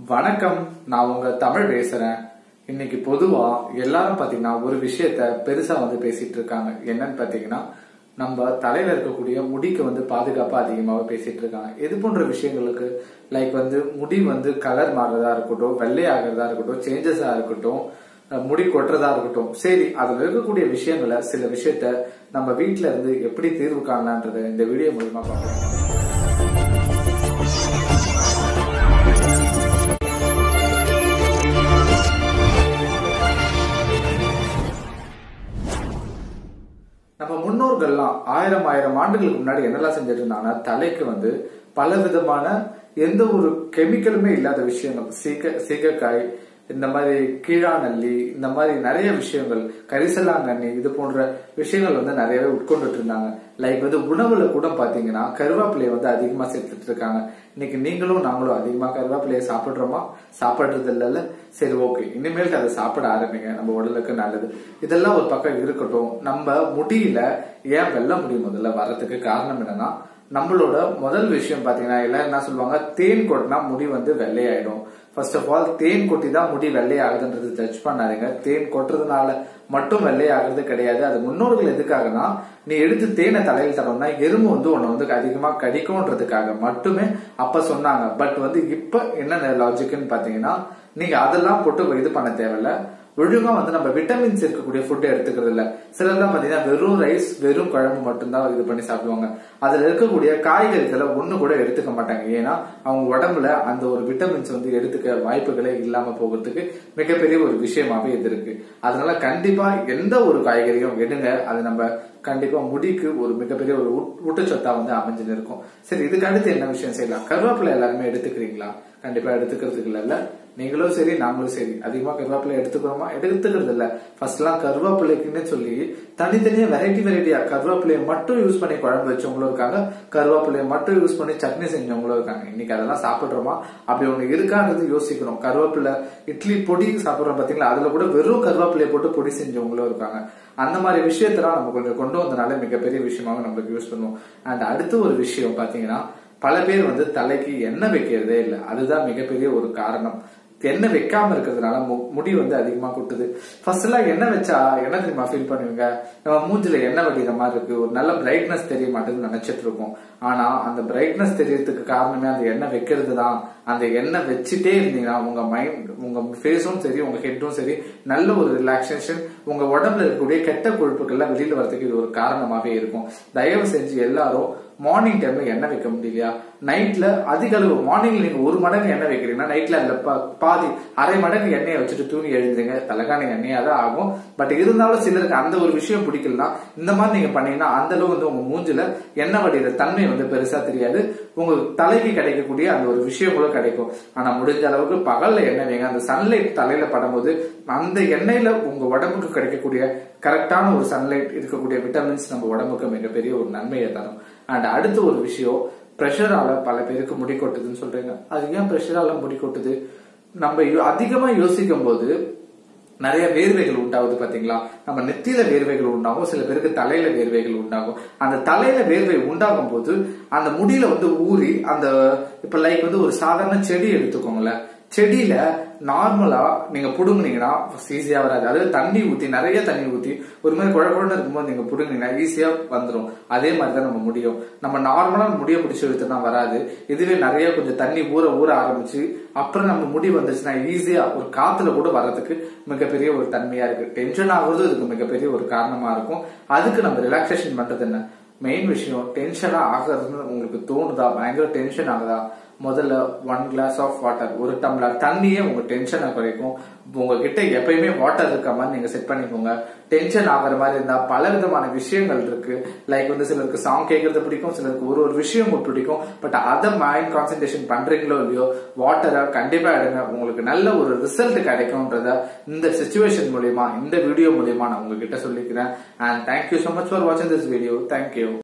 வணக்கம் நான் உங்க தமிழ் பேசுறேன் இன்னைக்கு பொதுவா எல்லாரும் பாத்தீங்கன்னா ஒரு விஷயத்த பெருசா வந்து பேசிட்டு இருக்காங்க என்னன்னு பாத்தீங்கன்னா நம்ம தலையில இருக்கக்கூடிய முடிக்கு வந்து பாதுகாப்பா அதிகமாக பேசிட்டு இருக்காங்க இது போன்ற விஷயங்களுக்கு லைக் வந்து முடி வந்து கலர் மாறுறதா இருக்கட்டும் வெள்ளை ஆகிறதா இருக்கட்டும் சேஞ்சஸா இருக்கட்டும் அஹ் முடி கொட்டுறதா இருக்கட்டும் சரி அதுல இருக்கக்கூடிய விஷயங்களை சில விஷயத்த நம்ம வீட்ல இருந்து எப்படி தீர்வு காணலான்றத இந்த வீடியோ மூலமா பார்க்கலாம் நம்ம முன்னோர்கள்லாம் ஆயிரம் ஆயிரம் ஆண்டுகளுக்கு முன்னாடி என்னெல்லாம் செஞ்சுட்டு இருந்தாங்கன்னா தலைக்கு வந்து பல விதமான எந்த ஒரு கெமிக்கலுமே இல்லாத விஷயங்கள் சீக்க சீகக்காய் இந்த மாதிரி கீழாநல்லி இந்த மாதிரி நிறைய விஷயங்கள் கரிசலாங்கண்ணி இது போன்ற விஷயங்கள் வந்து நிறையவே உட்கொண்டுட்டு இருந்தாங்க லைக் வந்து உணவுல கூட பாத்தீங்கன்னா கருவேப்பிலையை வந்து அதிகமா சேர்த்துட்டு இருக்காங்க இன்னைக்கு நீங்களும் நாங்களும் அதிகமா கருவேப்பிலையை சாப்பிடுறோமா சாப்பிடுறது இல்லைல்ல சரி ஓகே இனிமேல் அதை சாப்பிட ஆரம்பிங்க நம்ம உடலுக்கு நல்லது இதெல்லாம் ஒரு பக்கம் இருக்கட்டும் நம்ம முடியல ஏன் வெள்ள முடி முதல்ல வர்றதுக்கு காரணம் என்னன்னா நம்மளோட முதல் விஷயம் பாத்தீங்கன்னா எல்லாம் என்ன சொல்லுவாங்க தேன் கொட்டினா முடி வந்து வெள்ளையாயிடும் ஃபர்ஸ்ட் ஆஃப் ஆல் தேன் கொட்டி தான் முடி வெள்ளையாகுதுன்றது ஜட்ஜ் பண்ணாதீங்க தேன் கொட்டுறதுனால மட்டும் வெள்ளையாகிறது கிடையாது அது முன்னோர்கள் எதுக்காகனா நீ எடுத்து தேனை தலையில் தரணும்னா எறும்பு வந்து உன்னை வந்து அதிகமா கடிக்கும்ன்றதுக்காக மட்டுமே அப்ப சொன்னாங்க பட் வந்து இப்ப என்ன லாஜிக்னு பாத்தீங்கன்னா நீங்க அதெல்லாம் போட்டு இது பண்ண தேவையில்ல ஒழுங்கா வந்து நம்ம விட்டமின்ஸ் இருக்கக்கூடிய ஃபுட் எடுத்துக்கிறது இல்ல சிலர்லாம் பாத்தீங்கன்னா வெறும் ரைஸ் வெறும் குழம்பு மட்டும்தான் இது பண்ணி சாப்பிடுவாங்க அதுல இருக்கக்கூடிய காய்கறிகளை ஒண்ணு கூட எடுத்துக்க மாட்டாங்க ஏன்னா அவங்க உடம்புல அந்த ஒரு விட்டமின்ஸ் வந்து எடுத்துக்க வாய்ப்புகளே இல்லாம போகிறதுக்கு மிகப்பெரிய ஒரு விஷயமாவே இது இருக்கு அதனால கண்டிப்பா எந்த ஒரு காய்கறியும் எடுங்க அது நம்ம கண்டிப்பா முடிக்கு ஒரு மிகப்பெரிய ஒரு ஊட்- ஊட்டச்சத்தா வந்து அமைஞ்சுன்னு இருக்கும் சரி இதுக்கு அடுத்து என்ன விஷயம் செய்யலாம் கருவேப்பிலை எல்லாருமே எடுத்துக்கிறீங்களா கண்டிப்பா எடுத்துக்கிறதுக்கு இல்ல நீங்களும் சரி நாங்களும் சரி அதிகமா கருவேப்பிலை எடுத்துக்கிறோமா எடுத்துக்கிறது இல்ல ஃபர்ஸ்ட் எல்லாம் கருவேப்பிலைக்குன்னு சொல்லி தனித்தனியா வெரைட்டி வெரைட்டியா கருவேப்பிலையை மட்டும் யூஸ் பண்ணி குழம்பு வச்சவங்களும் இருக்காங்க கருவேப்பிலையை மட்டும் யூஸ் பண்ணி சட்னி செஞ்சவங்களும் இருக்காங்க இன்னைக்கு அதெல்லாம் சாப்பிடுறோமா அப்படி ஒண்ணு இருக்கான்றது யோசிக்கணும் கருவேப்பிலை இட்லி பொடி சாப்பிடுறோம் பாத்தீங்களா அதுல கூட வெறும் கருவேப்பிலையை போட்டு பொடி செஞ்சவங்களும் இருக்காங்க அந்த மாதிரி விஷயத்தெல்லாம் நம்ம கொஞ்சம் கொண்டு வந்தனால மிகப்பெரிய விஷயமாக நம்மளுக்கு யூஸ் பண்ணுவோம் அண்ட் அடுத்து ஒரு விஷயம் பாத்தீங்கன்னா பல பேர் வந்து தலைக்கு எண்ணெய் வைக்கிறதே இல்லை அதுதான் மிகப்பெரிய ஒரு காரணம் எண்ணெய் வைக்காம இருக்கிறதுனால மு- முடி வந்து அதிகமா கொட்டுது ஃபர்ஸ்ட் எல்லாம் எண்ணெய் வச்சா என்ன தெரியுமா ஃபீல் பண்ணுவீங்க நம்ம மூஞ்சில எண்ணெய் வடிகிற மாதிரி இருக்கு ஒரு நல்ல பிரைட்னஸ் தெரிய மாட்டேங்குது நினைச்சிட்டு இருக்கோம் ஆனா அந்த பிரைட்னஸ் தெரியறதுக்கு காரணமே அந்த எண்ணெய் வைக்கிறது தான் அந்த எண்ணெய் வச்சுட்டே இருந்தீங்கன்னா உங்க மைண்ட் உங்க ஃபேஸும் சரி உங்க ஹெட்டும் சரி நல்ல ஒரு ரிலாக்ஸேஷன் உங்க உடம்புல இருக்கக்கூடிய கெட்ட கொழுப்புகள்லாம் வெளியில வரதுக்கு இது ஒரு காரணமாவே இருக்கும் தயவு செஞ்சு எல்லாரும் மார்னிங் டைம்ல எண்ணெய் வைக்க முடியலையா நைட்ல அதிக அளவு மார்னிங்ல நீங்க ஒரு மடங்கு எண்ணெய் வைக்கிறீங்கன்னா நைட்ல அதுல பா- பாதி அரை மடங்கு எண்ணெயை வச்சுட்டு தூங்கி எழுந்துருங்க தலைக்கான எண்ணெயா தான் ஆகும் பட் இருந்தாலும் சிலருக்கு அந்த ஒரு விஷயம் பிடிக்கலனா இந்த மாதிரி நீங்க பண்ணீங்கன்னா அந்த அளவு வந்து உங்க மூஞ்சில எண்ணெய் வடிகிற தன்மை வந்து பெருசா தெரியாது உங்க தலைக்கு கிடைக்கக்கூடிய அந்த ஒரு விஷயம் கூட கிடைக்கும் ஆனா முடிஞ்ச அளவுக்கு பகல்ல எண்ணெய் வைங்க அந்த சன்லைட் தலையில படும்போது அந்த எண்ணெயில உங்க உடம்புக்கு கிடைக்கக்கூடிய கரெக்டான ஒரு சன்லைட் இருக்கக்கூடிய விட்டமின்ஸ் நம்ம உடம்புக்கு மிகப்பெரிய ஒரு நன்மையை தரும் அண்ட் அடுத்த ஒரு விஷயம் பிரஷரால பல பேருக்கு முடி கொட்டுதுன்னு சொல்றீங்க அது ஏன் பிரஷரால முடி கொட்டுது நம்ம யோ- அதிகமா யோசிக்கும் போது நிறைய வேர்வைகள் உண்டாகுது பாத்தீங்களா நம்ம நெத்தியில வேர்வைகள் உண்டாகும் சில பேருக்கு தலையில வேர்வைகள் உண்டாகும் அந்த தலையில வேர்வை உண்டாகும் போது அந்த முடியில வந்து ஊறி அந்த இப்ப லைக் வந்து ஒரு சாதாரண செடி எடுத்துக்கோங்களேன் செடியில நார்மலா நீங்க புடுங்குனீங்கன்னா ஈஸியா வராது அதாவது தண்ணி ஊத்தி நிறைய தண்ணி ஊத்தி ஒரு மாதிரி குழ குழன்னு இருக்கும்போது நீங்க புடுங்குனீங்கன்னா ஈஸியா வந்துரும் அதே மாதிரி தான் நம்ம முடியும் நம்ம நார்மலா முடிய பிடிச்சி இழுத்துனா வராது இதுவே நிறைய கொஞ்சம் தண்ணி ஊற ஊற ஆரம்பிச்சு அப்புறம் நம்ம முடி வந்துச்சுன்னா ஈஸியா ஒரு காத்துல கூட வர்றதுக்கு மிகப்பெரிய ஒரு தன்மையா இருக்கு டென்ஷன் ஆகுறது இதுக்கு மிகப்பெரிய ஒரு காரணமா இருக்கும் அதுக்கு நம்ம ரிலாக்ஸேஷன் பண்றது என்ன மெயின் விஷயம் டென்ஷனா ஆகுறதுன்னு உங்களுக்கு தோணுதா பயங்கர டென்ஷன் ஆகுதா முதல்ல ஒன் கிளாஸ் ஆஃப் வாட்டர் ஒரு டம்ளர் தண்ணியே உங்க டென்ஷனை குறைக்கும் உங்ககிட்ட எப்பயுமே வாட்டர் இருக்க மாதிரி நீங்க செட் பண்ணிக்கோங்க டென்ஷன் ஆகுற மாதிரி இருந்தா பல விதமான விஷயங்கள் இருக்கு லைக் வந்து சிலருக்கு சாங் கேட்கறது பிடிக்கும் சிலருக்கு ஒரு ஒரு விஷயம் பிடிக்கும் பட் அதை மைண்ட் கான்சென்ட்ரேஷன் பண்றீங்களோ இல்லையோ வாட்டரை கண்டிப்பா எடுங்க உங்களுக்கு நல்ல ஒரு ரிசல்ட் கிடைக்கும்ன்றத இந்த சுச்சுவேஷன் மூலியமா இந்த வீடியோ மூலியமா நான் உங்ககிட்ட சொல்லிக்கிறேன் and thank you so much for வாட்சிங் திஸ் வீடியோ தேங்க்யூ